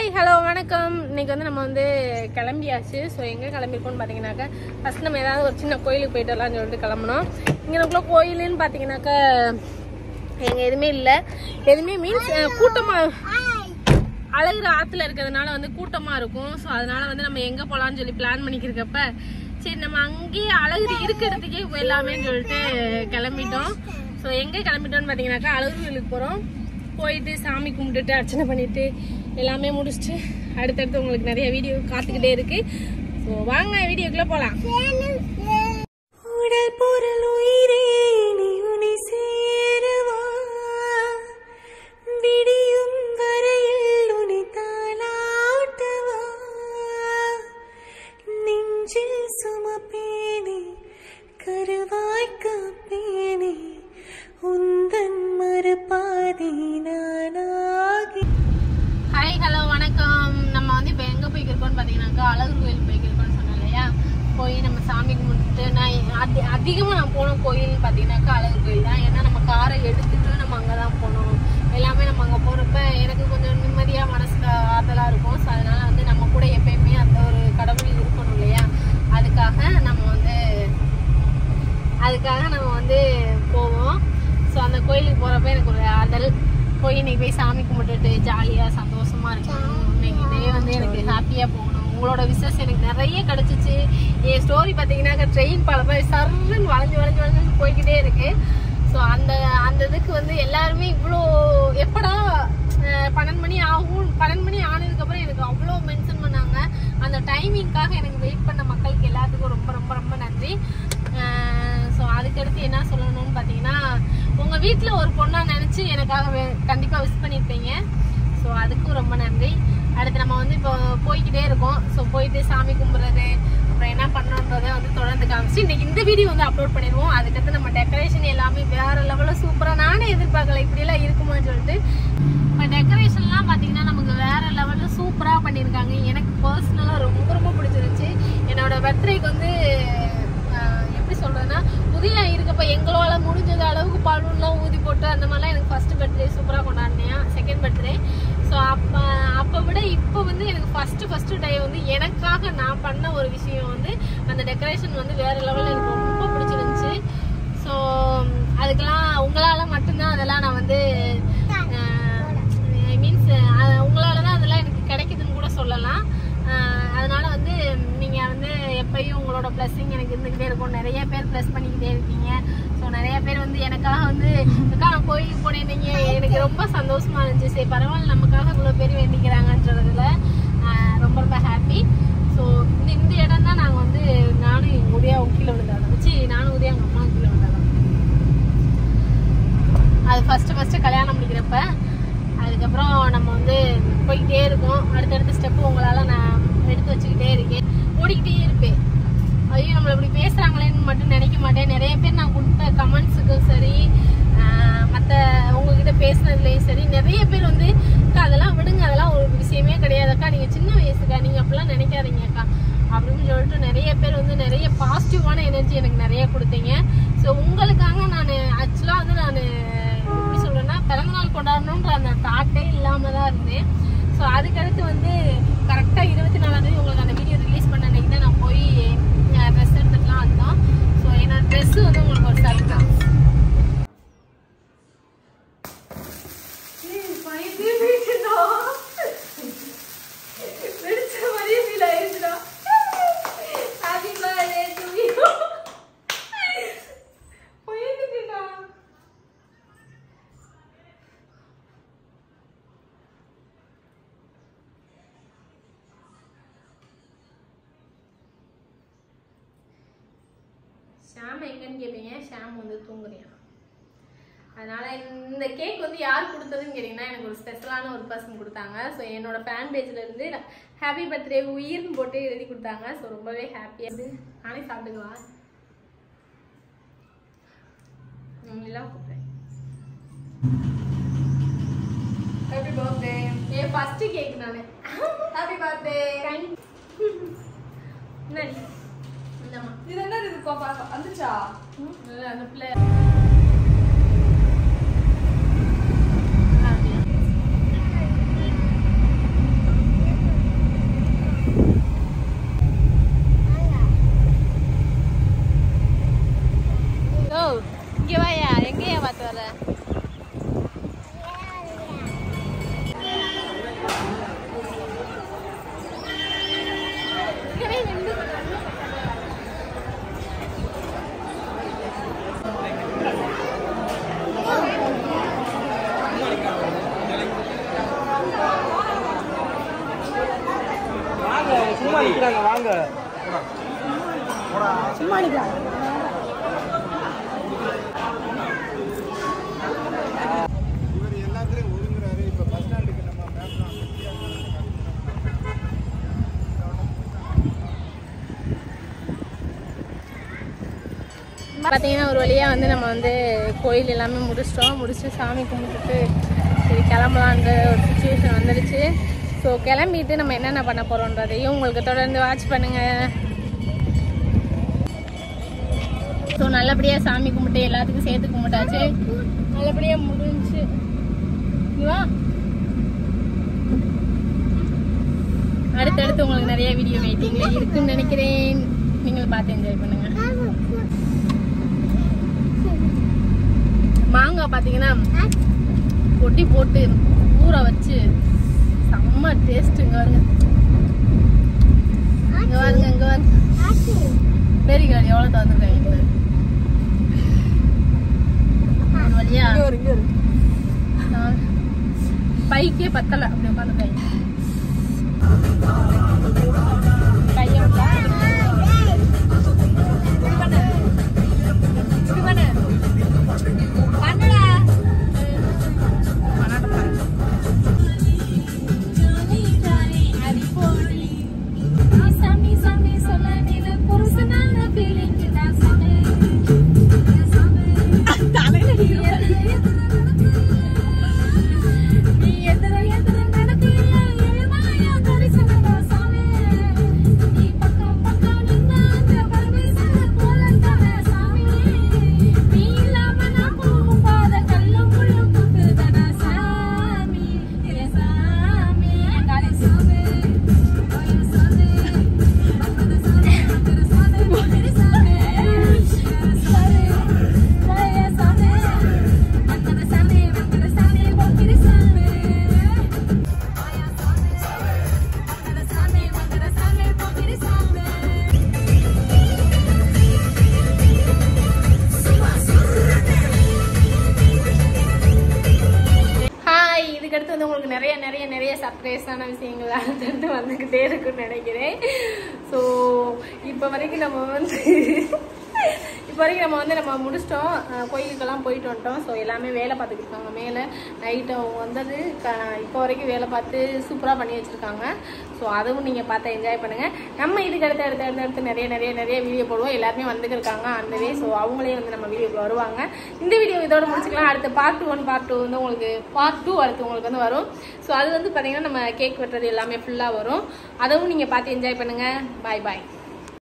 Hi hello வணக்கம் இன்னைக்கு வந்து நம்ம வந்து கிளம்பியாச்சு ஸோ எங்கே கிளம்பிருக்கோம்னு பார்த்தீங்கன்னாக்கா ஃபர்ஸ்ட் நம்ம ஏதாவது ஒரு சின்ன கோயிலுக்கு போயிட்டு வரலாம்னு சொல்லிட்டு கிளம்புனோம் இங்கனக்குள்ள கோயிலுன்னு பார்த்தீங்கன்னாக்கா எங்கே எதுவுமே இல்லை எதுவுமே மீன்ஸ் கூட்டமாக அழகுற ஆற்றுல இருக்கிறதுனால வந்து கூட்டமாக இருக்கும் ஸோ அதனால வந்து நம்ம எங்கே போகலான்னு சொல்லி பிளான் பண்ணிக்கிறக்கப்ப சரி நம்ம அங்கேயே அழகு இருக்க இடத்துக்கே போயிடலாமேன்னு சொல்லிட்டு கிளம்பிட்டோம் ஸோ எங்கே கிளம்பிட்டோம்னு பார்த்தீங்கன்னாக்கா அழகு கோயிலுக்கு போகிறோம் போயிட்டு சாமி கும்பிட்டுட்டு அர்ச்சனை பண்ணிட்டு எல்லாமே முடிச்சுட்டு அடுத்தடுத்து உங்களுக்கு நிறைய வீடியோ காத்துக்கிட்டே இருக்கு ஸோ வாங்க வீடியோக்குள்ள போகலாம் உடல் பொருள் உயிரே நீ உனை சேரவா விடியும் வரையில் உனை தாளாட்டவா நெஞ்சில் சுமப்பேனே கருவாய் காப்பேனே உந்தன் மறுபாதி நானாகி ஹாய் ஹலோ வணக்கம் நம்ம வந்து இப்போ எங்கே போய்க்கிருக்கோம்னு பார்த்தீங்கன்னாக்கா அழகு கோயில் போய்க்கிருக்கோம்னு சொன்னேன் இல்லையா போய் நம்ம சாமி கும்பிட்டுட்டு நான் அதி அதிகமாக நான் போன கோயில்னு பார்த்தீங்கன்னாக்கா அழகு கோயில் தான் ஏன்னா நம்ம காரை எடுத்துட்டு நம்ம அங்கே தான் போனோம் எல்லாமே நம்ம அங்கே போகிறப்ப எனக்கு கொஞ்சம் நிம்மதியாக மனசுக்கு ஆறுதலாக இருக்கும் ஸோ அதனால வந்து நம்ம கூட எப்பயுமே அந்த ஒரு கடவுள் இருக்கணும் இல்லையா அதுக்காக நம்ம வந்து அதுக்காக நம்ம வந்து போவோம் ஸோ அந்த கோயிலுக்கு போகிறப்ப எனக்கு ஒரு ஆதல் போய் இன்னைக்கு போய் சாமி கும்பிட்டுட்டு ஜாலியாக சந்தோஷமா இருக்கணும் இன்னைக்கு டே வந்து எனக்கு ஹாப்பியாக போகணும் உங்களோட விசஸ் எனக்கு நிறைய கிடச்சிச்சு என் ஸ்டோரி பார்த்தீங்கன்னா ட்ரெயின் பல சர்ன்னு வளைஞ்சு வளைஞ்சு வளைஞ்சு போய்கிட்டே இருக்கு ஸோ அந்த அந்த இதுக்கு வந்து எல்லாருமே இவ்வளோ எப்படா அஹ், பன்னெண்டு மணி ஆகும் பன்னெண்டு மணி ஆனதுக்கப்புறம் எனக்கு அவ்வளோ மென்ஷன் பண்ணாங்க அந்த டைமிங்காக எனக்கு வெயிட் பண்ண மக்களுக்கு எல்லாத்துக்கும் ரொம்ப ரொம்ப ரொம்ப நன்றி ஸோ அதுக்கடுத்து என்ன சொல்லணும்னு பார்த்தீங்கன்னா உங்கள் வீட்டில் ஒரு பொண்ணாக நினச்சி எனக்காக கண்டிப்பாக விஷ் பண்ணியிருப்பீங்க ஸோ அதுக்கும் ரொம்ப நன்றி அடுத்து நம்ம வந்து இப்போ போய்க்கிட்டே இருக்கோம் ஸோ போயிட்டு சாமி கும்பிட்றது அப்புறம் என்ன பண்ணணுன்றதை வந்து தொடர்ந்து காமிச்சு இன்னைக்கு இந்த வீடியோ வந்து அப்லோட் பண்ணிடுவோம் அதுக்கடுத்து நம்ம டெக்கரேஷன் எல்லாமே வேற லெவலில் சூப்பராக நானே எதிர்பார்க்கல இப்படியெல்லாம் இருக்குமான்னு சொல்லிட்டு இப்போ டெக்கரேஷன்லாம் பார்த்தீங்கன்னா நமக்கு வேற லெவலில் சூப்பராக பண்ணியிருக்காங்க எனக்கு பர்சனலாக ரொம்ப ரொம்ப பிடிச்சிருந்துச்சு என்னோட பர்த்டேக்கு வந்து ஆஹ், எப்படி சொல்றதுன்னா புதிய இருக்கப்ப எங்களால முடிஞ்சது அளவுக்கு பலூன்லாம் ஊதி போட்டு அந்த மாதிரிலாம் எனக்கு ஃபர்ஸ்ட் பர்த்டே சூப்பராக கொண்டாடினேன் செகண்ட் பர்த்டே ஸோ அப்போ அப்போ விட இப்போ வந்து எனக்கு ஃபர்ஸ்ட் ஃபர்ஸ்ட் டே வந்து எனக்காக நான் பண்ண ஒரு விஷயம் வந்து அந்த டெக்கரேஷன் வந்து வேற லெவலில் எனக்கு ரொம்ப பிடிச்சிருந்துச்சு ஸோ அதுக்கெல்லாம் உங்களால மட்டும்தான் அதெல்லாம் நான் வந்து மீன்ஸ் உங்களால தான் அதெல்லாம் எனக்கு கிடைக்குதுன்னு கூட சொல்லலாம் அஹ் அதனால வந்து நீங்க வந்து எப்பயும் உங்களோட பிளஸ்ஸிங் எனக்கு இருந்துகிட்டே இருக்கும் நிறைய பேர் ப்ளஸ் பண்ணிக்கிட்டே இருக்கீங்க ஸோ நிறைய பேர் வந்து எனக்காக வந்து அக்கா நான் கோயிலுக்கு போனேன் நீங்க எனக்கு ரொம்ப சந்தோஷமா இருந்துச்சு சரி பரவாயில்ல நமக்காக இவ்வளோ பேர் வேண்டிக்கிறாங்கன்றதுல அஹ் ரொம்ப ரொம்ப ஹாப்பி ஸோ இந்த இந்த இடம் தான் நாங்கள் வந்து நானும் எங்கள் உதயா கீழே விழுந்தாலும் வச்சு நானும் உதயா எங்கள் அம்மா கீழே விழுந்தாலும் அது ஃபர்ஸ்ட் ஃபர்ஸ்ட் கல்யாணம் முடிக்கிறப்ப அதுக்கப்புறம் நம்ம வந்து போய்கிட்டே இருக்கோம் அடுத்தடுத்த ஸ்டெப்பு உங்களால நான் எடுத்து வச்சுக்கிட்டே இருக்கேன் ஓடிக்கிட்டே இருப்பேன் ஐயோ நம்மளை இப்படி பேசுறாங்களேன்னு மட்டும் நினைக்க மாட்டேன் நிறைய பேர் நான் கொடுத்த கமெண்ட்ஸுக்கும் சரி மற்ற உங்ககிட்ட பேசுனதுலேயும் சரி நிறைய பேர் வந்து அக்கா அதெல்லாம் விடுங்க அதெல்லாம் ஒரு விஷயமே கிடையாதுக்கா நீங்க சின்ன வயசுக்கா நீங்க அப்படிலாம் நினைக்காதீங்க அக்கா அப்படின்னு சொல்லிட்டு நிறைய பேர் வந்து நிறைய பாசிட்டிவான எனர்ஜி எனக்கு நிறைய கொடுத்தீங்க ஸோ உங்களுக்காக நான் ஆக்சுவலாக வந்து நான் எப்படி சொல்றேன்னா பிறந்தநாள் கொண்டாடணுன்ற அந்த தாட்டே இல்லாம தான் இருந்தேன் ஸோ அதுக்கடுத்து வந்து கரெக்டாக இருபத்தி நாலாம் தேதி உங்களுக்கு அந்த வீடியோ ரிலீஸ் பண்ண அன்னைக்கு தான் நான் போய் ட்ரெஸ் எடுத்துக்கலாம் அதுதான் ஸோ என்னோட ட்ரெஸ் வந்து உங்களுக்கு ஒரு சர்ப்ரைஸ் வெடிச்ச மாதிரியே ஃபீல் ஆயிருச்சுடா ஹாப்பி பர்த்டே டு யூ போயிருக்குடா ஷாம் எங்கன்னு கேட்பீங்க ஷாம் வந்து தூங்குறியா அதனால இந்த கேக் வந்து யார் கொடுத்ததுன்னு கேட்டிங்கன்னா எனக்கு ஒரு ஸ்பெஷலான ஒரு பர்சன் கொடுத்தாங்க ஸோ என்னோட ஃபேன் பேஜ்ல இருந்து ஹாப்பி பர்த்டே உயிர்னு போட்டு எழுதி கொடுத்தாங்க ஸோ ரொம்பவே ஹாப்பியாக இருந்து நானே சாப்பிட்டுக்குவா உங்களெல்லாம் கூப்பிட்றேன் ஹாப்பி பர்த்டே என் ஃபர்ஸ்ட் கேக் நான் ஹாப்பி பர்த்டே தேங்க் என்னடி இந்தம்மா இது என்ன இது பாப்பா வந்துச்சா நல்லா அந்த பிள்ளை சும்மா நிக்கிறாங்க வாங்க சும்மா நிற்கிறாங்க இவர் எல்லாத்துலயும் ஒதுங்குறாரு இப்ப பஸ் ஸ்டாண்டுக்கு நம்ம மேப்லாம் பார்த்தீங்கன்னா ஒரு வழியாக வந்து நம்ம வந்து கோயில் எல்லாமே முடிச்சிட்டோம் முடிச்சுட்டு சாமி கும்பிட்டுட்டு சரி கிளம்பலான்ற ஒரு சுச்சுவேஷன் வந்துடுச்சு ஸோ கிளம்பிட்டு நம்ம என்னென்ன பண்ண போகிறோன்றதையும் உங்களுக்கு தொடர்ந்து வாட்ச் பண்ணுங்கள் ஸோ நல்லபடியாக சாமி கும்பிட்டு எல்லாத்துக்கும் சேர்த்து கும்பிட்டாச்சு நல்லபடியாக முடிஞ்சு இங்க வா அடுத்தடுத்து உங்களுக்கு நிறைய வீடியோ வெயிட்டிங்ல இருக்குன்னு நினைக்கிறேன் நீங்கள் பார்த்து என்ஜாய் பண்ணுங்க மாங்காய் பார்த்தீங்கன்னா கொட்டி போட்டு ஊற வச்சு செம்ம டேஸ்ட்டுங்க வருங்க இங்க பாருங்க இங்க பாருங்க பெரிகாடு எவ்வளோ தந்துருக்காங்க ஒரு வழியா நான் பைக்கே பத்தல அப்படி உட்காந்துருக்காங்க கையை விட்டா இப்படி பண்ணு. இப்படி பண்ணு. பண்ணுடா. பண்ணாட்ட பாரு. சாமி சாமி சொல்ல நீ புருஷனான feeling தான் சாமி. நீ எதிர எதிர நடக்கையில எழுமாயா தரிசனமா சாமி. நீ பக்கம் பக்கம் நின்னா அந்த பரமேஸ்வர போலந்தான சாமி. நீ இல்லாம நான் போகும் பாதை கல்லும் முள்ளும் குத்துதடா சாமி. ஏ சாமி, காளி சாமி, ஓய சாமி, பக்கத்து சாமி, பக்கத்து சாமி, பக்கத்து சாமி. ஏ சாமி, ஓய சாமி, பக்கத்து சாமி, பக்கத்து சாமி, பக்கத்து சாமி. ஓய சாமி, பக்கத்து சாமி, பக்கத்து சாமி, பக்கத்து சாமி. ஹாய் இதுக்கடுத்து வந்து உங்களுக்கு நிறைய நிறைய நிறைய சர்ப்ரைஸான விஷயங்கள் அடுத்தடுத்து வந்துக்கிட்டே இருக்குன்னு நினைக்கிறேன் ஸோ இப்போ வரைக்கும் நம்ம வந்து இப்போ வரைக்கும் நம்ம வந்து நம்ம முடிச்சிட்டோம் அஹ் கோயிலுக்கெல்லாம் போயிட்டு வந்துட்டோம் ஸோ எல்லாமே வேலை பார்த்துக்கிட்டு இருக்காங்க மேலே நைட்டு அவங்க வந்தது க இப்போ வரைக்கும் வேலை பார்த்து சூப்பராக பண்ணி வச்சுருக்காங்க ஸோ அதுவும் நீங்கள் பார்த்து என்ஜாய் பண்ணுங்கள் நம்ம இதுக்கு அடுத்து அடுத்து அடுத்து அடுத்து நிறைய நிறைய நிறைய வீடியோ போடுவோம் எல்லாருமே வந்துருக்காங்க அந்த வே ஸோ அவங்களே வந்து நம்ம வீடியோக்கு வருவாங்க இந்த வீடியோ இதோட முடிச்சுக்கலாம் அடுத்து பார்ட் ஒன் பார்ட் டூ வந்து உங்களுக்கு பார்ட் டூ அடுத்து உங்களுக்கு வந்து வரும் ஸோ அது வந்து பார்த்தீங்கன்னா நம்ம கேக் வெட்டுறது எல்லாமே ஃபுல்லாக வரும் அதுவும் நீங்கள் பார்த்து என்ஜாய் பண்ணுங்கள் பாய் பாய்